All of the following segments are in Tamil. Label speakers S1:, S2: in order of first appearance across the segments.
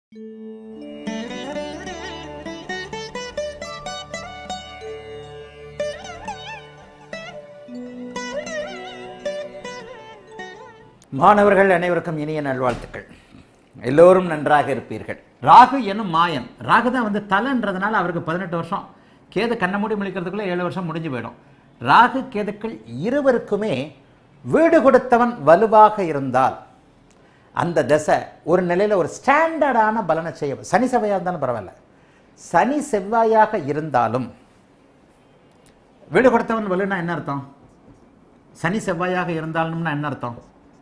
S1: மாணவர்கள் அனைவருக்கும் இனிய நல்வாழ்த்துக்கள் எல்லோரும் நன்றாக இருப்பீர்கள் ராகு எனும் மாயன் ராகு தான் வந்து தலைன்றதுனால அவருக்கு பதினெட்டு வருஷம் கேது கண்ண மூடி முழிக்கிறதுக்குள்ள ஏழு வருஷம் முடிஞ்சு போயிடும் ராகு கேதுக்கள் இருவருக்குமே வீடு கொடுத்தவன் வலுவாக இருந்தால் அந்த தசை ஒரு நிலையில் ஒரு ஸ்டாண்டர்டான பலனை செய்ய சனி செவ்வாயாக இருந்தாலும் பரவாயில்ல சனி செவ்வாயாக இருந்தாலும் வீடு கொடுத்தவன் வலுன்னா என்ன அர்த்தம் சனி செவ்வாயாக இருந்தாலும்னா என்ன அர்த்தம்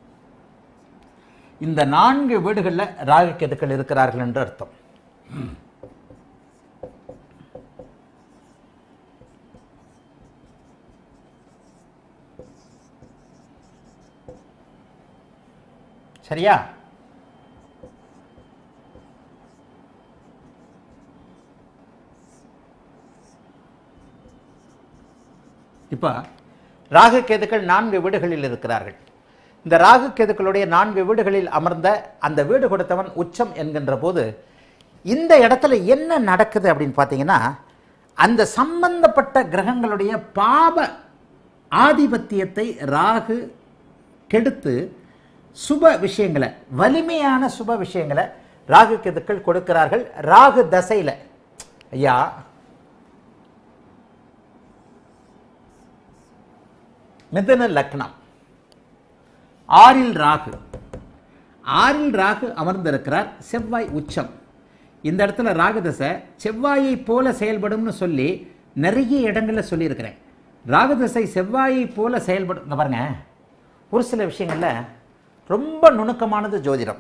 S1: இந்த நான்கு வீடுகளில் ராகு கேதுக்கள் இருக்கிறார்கள் என்று அர்த்தம் சரியா இப்போ ராகு கேதுக்கள் நான்கு வீடுகளில் இருக்கிறார்கள் இந்த ராகு கேதுக்களுடைய நான்கு வீடுகளில் அமர்ந்த அந்த வீடு கொடுத்தவன் உச்சம் என்கின்ற போது இந்த இடத்துல என்ன நடக்குது அப்படின்னு பார்த்தீங்கன்னா அந்த சம்பந்தப்பட்ட கிரகங்களுடைய பாப ஆதிபத்தியத்தை ராகு கெடுத்து சுப விஷயங்களை வலிமையான சுப விஷயங்களை ராகு கேதுக்கள் கொடுக்கிறார்கள் ராகு தசையில் ஐயா மிதுன லக்னம் ஆறில் ராகு ஆறில் ராகு அமர்ந்திருக்கிறார் செவ்வாய் உச்சம் இந்த இடத்துல ராகு தசை செவ்வாயை போல செயல்படும்னு சொல்லி நிறைய இடங்களில் சொல்லியிருக்கிறேன் ராகு தசை செவ்வாயை போல செயல்படும் இங்க பாருங்க ஒரு சில விஷயங்கள்ல ரொம்ப நுணுக்கமானது ஜோதிடம்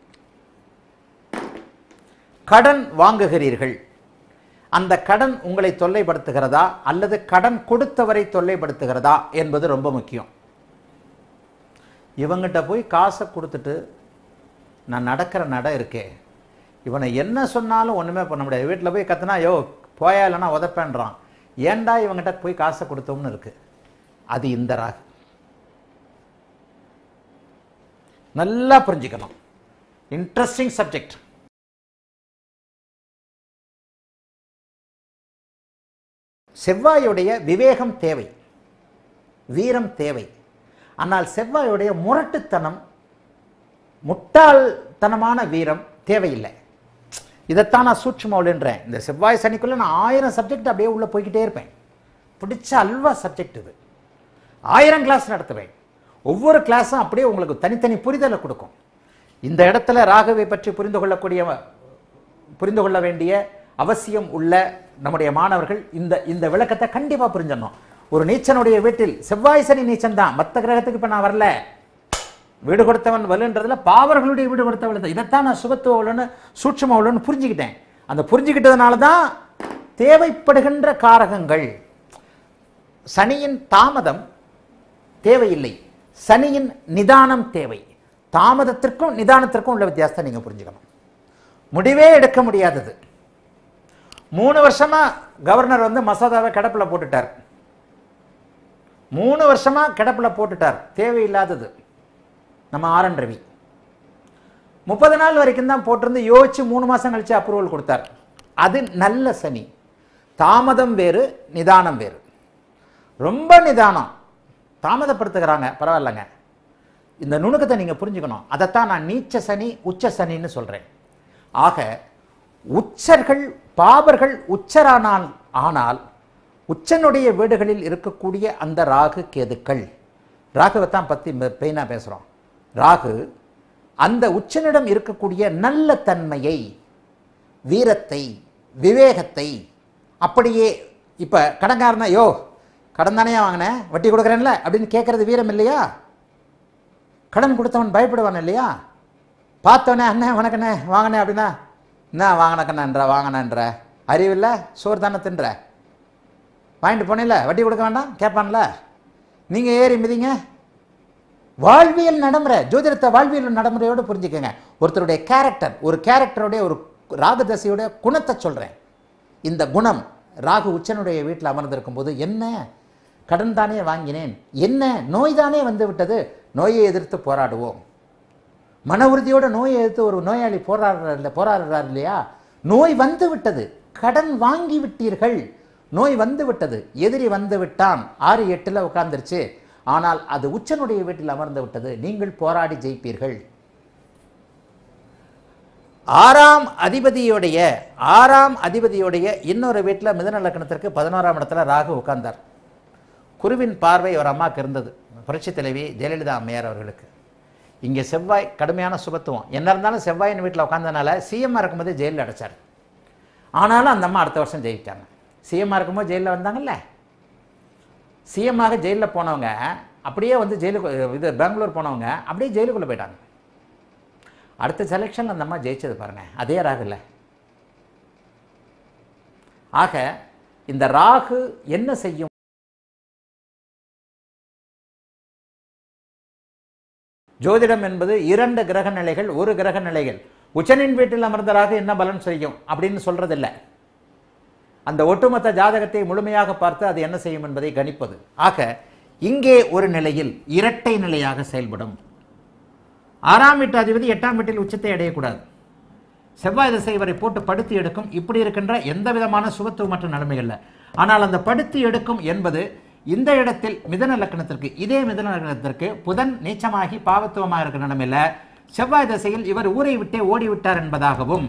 S1: கடன் வாங்குகிறீர்கள் அந்த கடன் உங்களை தொல்லைப்படுத்துகிறதா அல்லது கடன் கொடுத்தவரை தொல்லைப்படுத்துகிறதா என்பது ரொம்ப முக்கியம் இவங்கிட்ட போய் காசை கொடுத்துட்டு நான் நடக்கிற நட இருக்கே இவனை என்ன சொன்னாலும் ஒன்றுமே பண்ண முடியாது வீட்டில் போய் கத்துனா யோ போயா இல்லைன்னா உதப்பேன்றான் ஏன்டா இவங்கிட்ட போய் காசை கொடுத்தோம்னு இருக்கு அது இந்த ராகு நல்லா புரிஞ்சுக்கணும் இன்ட்ரெஸ்டிங் சப்ஜெக்ட் செவ்வாயுடைய விவேகம் தேவை வீரம் தேவை ஆனால் செவ்வாயுடைய முரட்டுத்தனம் முட்டாள்தனமான வீரம் தேவையில்லை இதைத்தான் நான் சூட்சுமவுலன்றேன் இந்த செவ்வாய் சனிக்குள்ள நான் ஆயிரம் சப்ஜெக்ட் அப்படியே உள்ள போய்கிட்டே இருப்பேன் பிடிச்ச அல்வா சப்ஜெக்ட் இது ஆயிரம் கிளாஸ் நடத்துவேன் ஒவ்வொரு கிளாஸும் அப்படியே உங்களுக்கு தனித்தனி புரிதலை கொடுக்கும் இந்த இடத்துல ராகவை பற்றி புரிந்து கொள்ளக்கூடிய புரிந்து கொள்ள வேண்டிய அவசியம் உள்ள நம்முடைய மாணவர்கள் இந்த இந்த விளக்கத்தை கண்டிப்பாக புரிஞ்சிடணும் ஒரு நீச்சனுடைய வீட்டில் செவ்வாய் சனி நீச்சன் தான் மற்ற கிரகத்துக்கு இப்போ நான் வரல வீடு கொடுத்தவன் வலுன்றதுல பாவர்களுடைய வீடு கொடுத்தவள் தான் இதைத்தான் நான் சுகத்துவ உள்ளன்னு சூட்சம உள்ளன்னு புரிஞ்சுக்கிட்டேன் அந்த புரிஞ்சுக்கிட்டதுனால தான் தேவைப்படுகின்ற காரகங்கள் சனியின் தாமதம் தேவையில்லை சனியின் நிதானம் தேவை தாமதத்திற்கும் நிதானத்திற்கும் உள்ள வித்தியாசத்தை நீங்கள் புரிஞ்சுக்கணும் முடிவே எடுக்க முடியாதது மூணு வருஷமா கவர்னர் வந்து மசோதாவை கிடப்பில் போட்டுட்டார் மூணு வருஷமா கிடப்பில் போட்டுட்டார் தேவையில்லாதது நம்ம ஆர்என் ரவி முப்பது நாள் வரைக்கும் தான் போட்டிருந்து யோசிச்சு மூணு மாசம் கழிச்சு அப்ரூவல் கொடுத்தார் அது நல்ல சனி தாமதம் வேறு நிதானம் வேறு ரொம்ப நிதானம் தாமதப்படுத்துகிறாங்க பரவாயில்லைங்க இந்த நுணுக்கத்தை நீங்கள் புரிஞ்சுக்கணும் அதைத்தான் நான் நீச்ச சனி உச்ச சனின்னு சொல்கிறேன் ஆக உச்சர்கள் பாபர்கள் உச்சரானால் ஆனால் உச்சனுடைய வீடுகளில் இருக்கக்கூடிய அந்த ராகு கேதுக்கள் ராகுவை தான் பற்றி பெயினாக பேசுகிறோம் ராகு அந்த உச்சனிடம் இருக்கக்கூடிய நல்ல தன்மையை வீரத்தை விவேகத்தை அப்படியே இப்போ கடன்காரனா யோ கடன் தானே வாங்கினேன் வட்டி கொடுக்குறேன்ல அப்படின்னு கேட்குறது வீரம் இல்லையா கடன் கொடுத்தவன் பயப்படுவான் இல்லையா பார்த்தவனே அண்ணே வணக்கண்ணே வாங்கினே அப்படின்னா என்ன வாங்கினக்கண்ணன்ற வாங்கினன்ற அறிவில்ல சோறு தானே தின்ற வாங்கிட்டு போனீங்கள வட்டி கொடுக்க வேண்டாம் கேட்பான்ல நீங்கள் ஏறி மிதிங்க வாழ்வியல் நடைமுறை ஜோதிடத்தை வாழ்வியல் நடைமுறையோடு புரிஞ்சுக்கங்க ஒருத்தருடைய கேரக்டர் ஒரு கேரக்டருடைய ஒரு ராகதசையுடைய குணத்தை சொல்கிறேன் இந்த குணம் ராகு உச்சனுடைய வீட்டில் அமர்ந்திருக்கும் போது என்ன கடன் தானே வாங்கினேன் என்ன நோய் தானே வந்து விட்டது நோயை எதிர்த்து போராடுவோம் மன உறுதியோட நோயை எதிர்த்து ஒரு நோயாளி போராடுறார் இல்லை போராடுறார் இல்லையா நோய் வந்து விட்டது கடன் வாங்கி விட்டீர்கள் நோய் வந்து விட்டது எதிரி வந்து விட்டான் ஆறு எட்டில் உட்கார்ந்துருச்சு ஆனால் அது உச்சனுடைய வீட்டில் அமர்ந்து விட்டது நீங்கள் போராடி ஜெயிப்பீர்கள் ஆறாம் அதிபதியுடைய ஆறாம் அதிபதியுடைய இன்னொரு வீட்டில் மிதன லக்னத்திற்கு பதினோராம் இடத்துல ராகு உட்கார்ந்தார் குருவின் பார்வை ஒரு அம்மாவுக்கு இருந்தது புரட்சி தலைவி ஜெயலலிதா அம்மையார் அவர்களுக்கு இங்கே செவ்வாய் கடுமையான சுபத்துவம் என்ன இருந்தாலும் செவ்வாயின் வீட்டில் உட்காந்தனால சிஎம்மாக இருக்கும்போது ஜெயிலில் அடைச்சார் ஆனாலும் அந்த அம்மா அடுத்த வருஷம் ஜெயிச்சாங்க சிஎம்மாக இருக்கும்போது ஜெயிலில் வந்தாங்கல்ல சிஎம்மாக ஜெயிலில் போனவங்க அப்படியே வந்து ஜெயிலுக்கு இது பெங்களூர் போனவங்க அப்படியே ஜெயிலுக்குள்ளே போயிட்டாங்க அடுத்த செலெக்ஷன் அந்த அம்மா ஜெயிச்சது பாருங்க அதே ராகுல ஆக இந்த ராகு என்ன செய்யும் ஜோதிடம் என்பது இரண்டு கிரக நிலைகள் ஒரு கிரக நிலைகள் உச்சனின் வீட்டில் அமர்ந்த ராகு என்ன பலன் செய்யும் அப்படின்னு சொல்றதில்லை அந்த ஒட்டுமொத்த ஜாதகத்தை முழுமையாக பார்த்து அது என்ன செய்யும் என்பதை கணிப்பது ஆக இங்கே ஒரு நிலையில் இரட்டை நிலையாக செயல்படும் ஆறாம் வீட்டு அதிபதி எட்டாம் வீட்டில் உச்சத்தை அடையக்கூடாது செவ்வாய் திசை இவரை போட்டு படுத்தி எடுக்கும் இப்படி இருக்கின்ற எந்த விதமான சுகத்துவமற்ற நிலைமைகள்ல ஆனால் அந்த படுத்தி எடுக்கும் என்பது இந்த இடத்தில் மிதன லக்னத்திற்கு இதே மிதன லக்னத்திற்கு புதன் நீச்சமாகி பாவத்துவமாக இருக்கிற நிலைமையில செவ்வாய் திசையில் இவர் ஊரை விட்டே ஓடிவிட்டார் என்பதாகவும்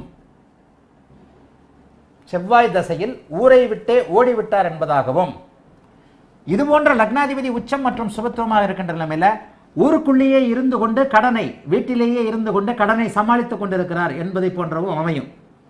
S1: செவ்வாய் தசையில் ஊரை விட்டே ஓடிவிட்டார் என்பதாகவும் இது போன்ற லக்னாதிபதி உச்சம் மற்றும் சுபத்துவமாக இருக்கின்ற நிலைமையில ஊருக்குள்ளேயே இருந்து கொண்டு கடனை வீட்டிலேயே இருந்து கொண்டு கடனை சமாளித்துக் கொண்டிருக்கிறார் என்பதை போன்றவும் அமையும்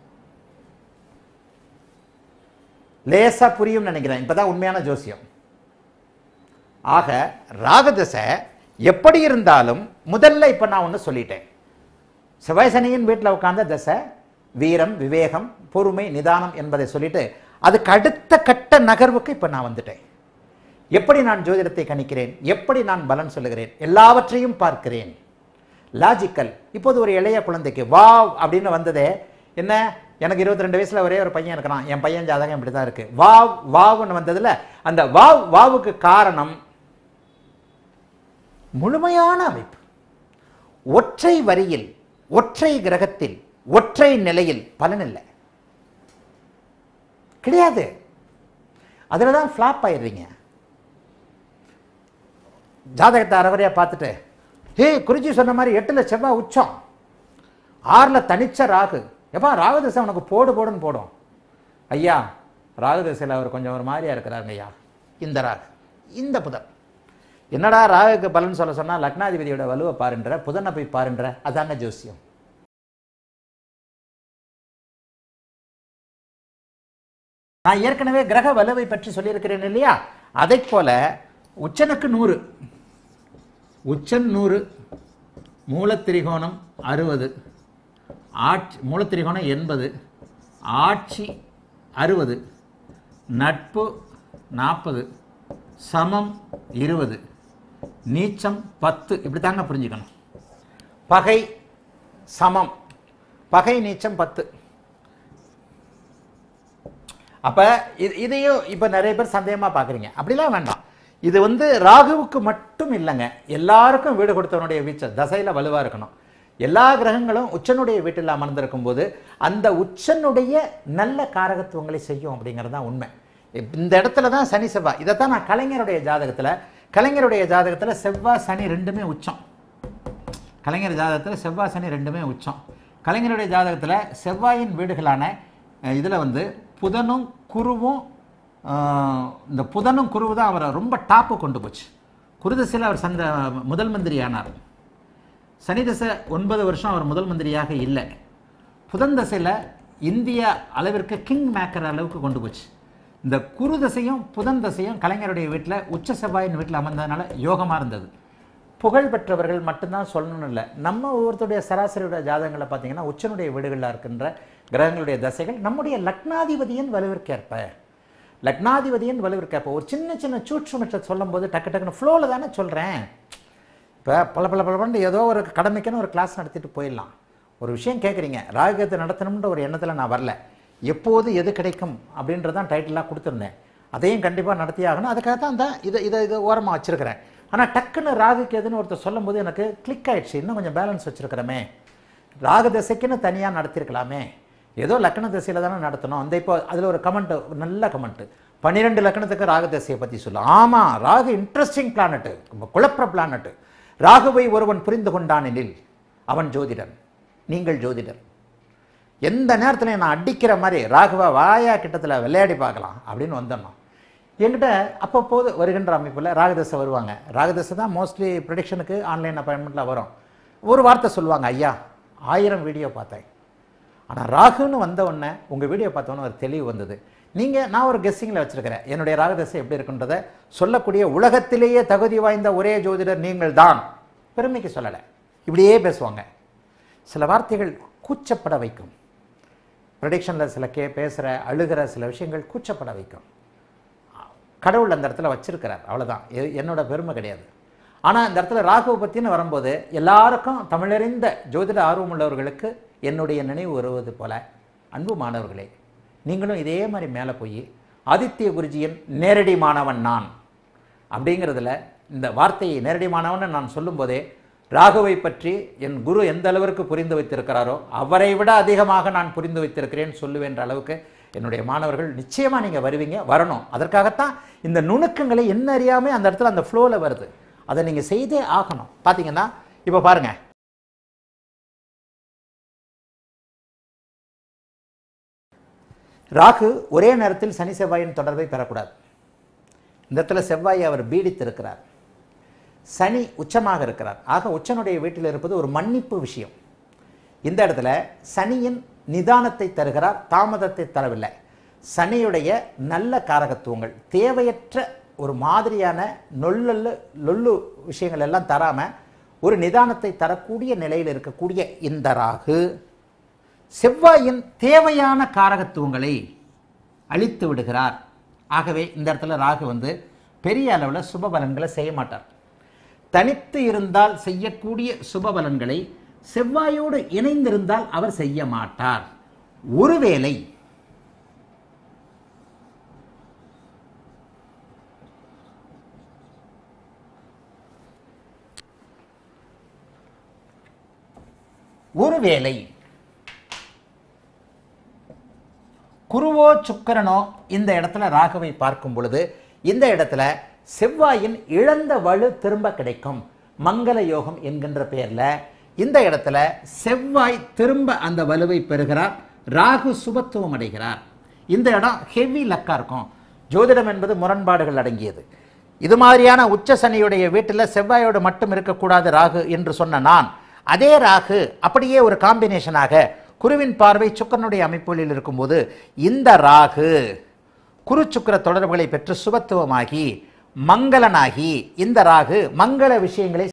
S1: லேசா புரியும் நினைக்கிறேன் இப்பதான் உண்மையான ஜோசியம் ஆக ராகதசை எப்படி இருந்தாலும் முதல்ல இப்ப நான் ஒன்று சொல்லிட்டேன் செவ்வாய் சனியின் வீட்டில் உட்கார்ந்த தசை வீரம் விவேகம் பொறுமை நிதானம் என்பதை சொல்லிட்டு அதுக்கு அடுத்த கட்ட நகர்வுக்கு இப்போ நான் வந்துட்டேன் எப்படி நான் ஜோதிடத்தை கணிக்கிறேன் எப்படி நான் பலன் சொல்லுகிறேன் எல்லாவற்றையும் பார்க்கிறேன் லாஜிக்கல் இப்போது ஒரு இளைய குழந்தைக்கு வாவ் அப்படின்னு வந்ததே என்ன எனக்கு இருபத்தி ரெண்டு வயசுல ஒரே ஒரு பையன் இருக்கிறான் என் பையன் ஜாதகம் இப்படி தான் இருக்கு வாவ் வாவ்னு வந்ததுல அந்த வாவ் வாவுக்கு காரணம் முழுமையான அமைப்பு ஒற்றை வரியில் ஒற்றை கிரகத்தில் ஒற்றை நிலையில் பலன் இல்லை கிடையாது அதில் தான் ஃப்ளாப் ஆயிடுறீங்க ஜாதகத்தை அறவரையா பார்த்துட்டு ஹே குறிச்சி சொன்ன மாதிரி எட்டில் செவ்வாய் உச்சம் ஆறில் தனிச்ச ராகு எப்பா ராகு திசை உனக்கு போடு போடுன்னு போடும் ஐயா ராகு திசையில் அவர் கொஞ்சம் ஒரு மாதிரியா இருக்கிறாருங்க ஐயா இந்த ராகு இந்த புதன் என்னடா ராகுக்கு பலன் சொல்ல சொன்னா லக்னாதிபதியோட வலுவை பாருன்ற புதனை போய் பாருன்ற அதாங்க ஜோசியம் நான் ஏற்கனவே கிரக வலுவை பற்றி சொல்லியிருக்கிறேன் இல்லையா அதைப் போல உச்சனுக்கு நூறு உச்சன் நூறு மூலத்திரிகோணம் அறுபது ஆட்சி மூலத்திரிகோணம் எண்பது ஆட்சி அறுபது நட்பு நாற்பது சமம் இருபது நீச்சம் பத்து இப்படி தாங்க புரிஞ்சுக்கணும் பகை சமம் பகை நீச்சம் பத்து அப்ப இது இதையும் இப்ப நிறைய பேர் சந்தேகமா பாக்குறீங்க அப்படிலாம் வேண்டாம் இது வந்து ராகுவுக்கு மட்டும் இல்லைங்க எல்லாருக்கும் வீடு கொடுத்தவனுடைய வீச்ச தசையில வலுவா இருக்கணும் எல்லா கிரகங்களும் உச்சனுடைய வீட்டில் அமர்ந்திருக்கும் போது அந்த உச்சனுடைய நல்ல காரகத்துவங்களை செய்யும் அப்படிங்கிறது தான் உண்மை இந்த இடத்துல தான் சனி செவ்வாய் இதைத்தான் நான் கலைஞருடைய ஜாதகத்துல கலைஞருடைய ஜாதகத்துல செவ்வாய் சனி ரெண்டுமே உச்சம் கலைஞர் ஜாதகத்தில் செவ்வாய் சனி ரெண்டுமே உச்சம் கலைஞருடைய ஜாதகத்தில் செவ்வாயின் வீடுகளான அஹ், இதுல வந்து புதனும் குருவும் ஆஹ், இந்த புதனும் குருவு தான் அவரை ரொம்ப டாப்பு கொண்டு போச்சு குருதசையில் அவர் சந்த முதல் மந்திரி ஆனார் சனி தசை ஒன்பது வருஷம் அவர் முதல் மந்திரியாக இல்லை புதன் தசையில் இந்திய அளவிற்கு கிங் மேக்கர் அளவுக்கு கொண்டு போச்சு இந்த குரு தசையும் புதன் தசையும் கலைஞருடைய வீட்டில் உச்ச செவ்வாயின் வீட்டில் அமர்ந்ததுனால யோகமாக இருந்தது புகழ் பெற்றவர்கள் மட்டும்தான் சொல்லணும்னு இல்லை நம்ம ஒவ்வொருத்தருடைய சராசரியோட ஜாதகங்களை பார்த்தீங்கன்னா உச்சனுடைய வீடுகளில் இருக்கின்ற கிரகங்களுடைய தசைகள் நம்முடைய லக்னாதிபதியின் வலுவிற்கேற்ப லக்னாதிபதியின் வலுவிற்கேற்ப ஒரு சின்ன சின்ன சூட்சுமற்ற சொல்லும்போது டக்கு டக்குன்னு ஃப்ளோவில் தானே சொல்கிறேன் இப்போ பல பல பல ஏதோ ஒரு கடமைக்குன்னு ஒரு கிளாஸ் நடத்திட்டு போயிடலாம் ஒரு விஷயம் கேட்குறீங்க ராகத்தை நடத்தணும்ன்ற ஒரு எண்ணத்தில் நான் வரல எப்போது எது கிடைக்கும் அப்படின்றதான் டைட்டிலாக கொடுத்துருந்தேன் அதையும் கண்டிப்பாக நடத்தி ஆகணும் அதுக்காக தான் அந்த இதை இதை இதை ஓரமாக வச்சிருக்கிறேன் ஆனால் டக்குன்னு ராகுக்கு எதுன்னு ஒருத்தர் சொல்லும்போது எனக்கு கிளிக் ஆயிடுச்சு இன்னும் கொஞ்சம் பேலன்ஸ் வச்சிருக்கிறோமே ராகு திசைக்குன்னு தனியாக நடத்திருக்கலாமே ஏதோ லக்ன திசையில் தானே நடத்தணும் அந்த இப்போ அதில் ஒரு கமெண்ட் நல்ல கமெண்ட் பன்னிரெண்டு லக்னத்துக்கு ராகு திசையை பற்றி சொல்லும் ஆமாம் ராகு இன்ட்ரெஸ்டிங் பிளானட்டு குழப்ப பிளானட்டு ராகுவை ஒருவன் புரிந்து கொண்டான் எனில் அவன் ஜோதிடன் நீங்கள் ஜோதிடர் எந்த நேரத்தில் நான் அடிக்கிற மாதிரி ராகுவா வாயா கிட்டத்தில் விளையாடி பார்க்கலாம் அப்படின்னு வந்துடணும் என்கிட்ட அப்பப்போது வருகின்ற அமைப்பில் ராகதசை வருவாங்க ராகதசை தான் மோஸ்ட்லி ப்ரொடிக்ஷனுக்கு ஆன்லைன் அப்பாயின்மெண்ட்டில் வரும் ஒரு வார்த்தை சொல்லுவாங்க ஐயா ஆயிரம் வீடியோ பார்த்தேன் ஆனால் ராகுன்னு வந்த உடனே உங்கள் வீடியோ பார்த்தோன்னே ஒரு தெளிவு வந்தது நீங்கள் நான் ஒரு கெஸ்ஸிங்கில் வச்சுருக்கிறேன் என்னுடைய ராகதசை எப்படி இருக்குன்றதை சொல்லக்கூடிய உலகத்திலேயே தகுதி வாய்ந்த ஒரே ஜோதிடர் நீங்கள் தான் பெருமைக்கு சொல்லலை இப்படியே பேசுவாங்க சில வார்த்தைகள் கூச்சப்பட வைக்கும் ப்ரொடிக்ஷனில் சில கே பேசுகிற அழுகிற சில விஷயங்கள் கூச்சப்பட வைக்கும் கடவுள் அந்த இடத்துல வச்சிருக்கிறார் அவ்வளோதான் எ- என்னோட பெருமை கிடையாது ஆனால் இந்த இடத்துல ராகுவை பற்றின்னு வரும்போது எல்லாருக்கும் தமிழறிந்த ஜோதிட ஆர்வமுள்ளவர்களுக்கு என்னுடைய நினைவு வருவது போல அன்பு மாணவர்களே நீங்களும் இதே மாதிரி மேலே போய் ஆதித்ய குருஜியின் நேரடி மாணவன் நான் அப்படிங்கிறதுல இந்த வார்த்தையை நேரடி மாணவன் நான் சொல்லும்போதே ராகுவை பற்றி என் குரு எந்த அளவிற்கு புரிந்து வைத்திருக்கிறாரோ அவரை விட அதிகமாக நான் புரிந்து வைத்திருக்கிறேன் சொல்லுவேன்ற அளவுக்கு என்னுடைய மாணவர்கள் நிச்சயமா நீங்க வருவீங்க வரணும் அதற்காகத்தான் இந்த நுணுக்கங்களை என்ன அறியாமே அந்த இடத்துல அந்த ஃப்ளோவில் வருது அதை நீங்க செய்தே ஆகணும் பாத்தீங்கன்னா இப்போ பாருங்க ராகு ஒரே நேரத்தில் சனி செவ்வாயின் தொடர்பை பெறக்கூடாது இந்த இடத்துல செவ்வாயை அவர் பீடித்திருக்கிறார் சனி உச்சமாக இருக்கிறார் ஆக உச்சனுடைய வீட்டில் இருப்பது ஒரு மன்னிப்பு விஷயம் இந்த இடத்துல சனியின் நிதானத்தை தருகிறார் தாமதத்தை தரவில்லை சனியுடைய நல்ல காரகத்துவங்கள் தேவையற்ற ஒரு மாதிரியான நொல்லு லொல்லு விஷயங்கள் எல்லாம் தராம ஒரு நிதானத்தை தரக்கூடிய நிலையில் இருக்கக்கூடிய இந்த ராகு செவ்வாயின் தேவையான காரகத்துவங்களை அழித்து விடுகிறார் ஆகவே இந்த இடத்துல ராகு வந்து பெரிய அளவில் சுப பலன்களை செய்ய மாட்டார் தனித்து இருந்தால் செய்யக்கூடிய சுப பலன்களை செவ்வாயோடு இணைந்திருந்தால் அவர் செய்ய மாட்டார் ஒருவேளை ஒருவேளை குருவோ சுக்கிரனோ இந்த இடத்துல ராகுவை பார்க்கும் பொழுது இந்த இடத்துல செவ்வாயின் இழந்த வலு திரும்ப கிடைக்கும் மங்கள யோகம் என்கின்ற பெயர்ல இந்த இடத்துல செவ்வாய் திரும்ப அந்த வலுவை பெறுகிறார் ராகு சுபத்துவம் அடைகிறார் இந்த இடம் ஹெவி லக்கா இருக்கும் ஜோதிடம் என்பது முரண்பாடுகள் அடங்கியது இது மாதிரியான உச்ச சனியுடைய வீட்டில் செவ்வாயோடு மட்டும் இருக்கக்கூடாது ராகு என்று சொன்ன நான் அதே ராகு அப்படியே ஒரு காம்பினேஷனாக குருவின் பார்வை சுக்கரனுடைய அமைப்புகளில் இருக்கும்போது இந்த ராகு குரு சுக்கிர தொடர்புகளை பெற்று சுபத்துவமாகி மங்களனாகி இந்த ராகு மங்கள விஷயங்களை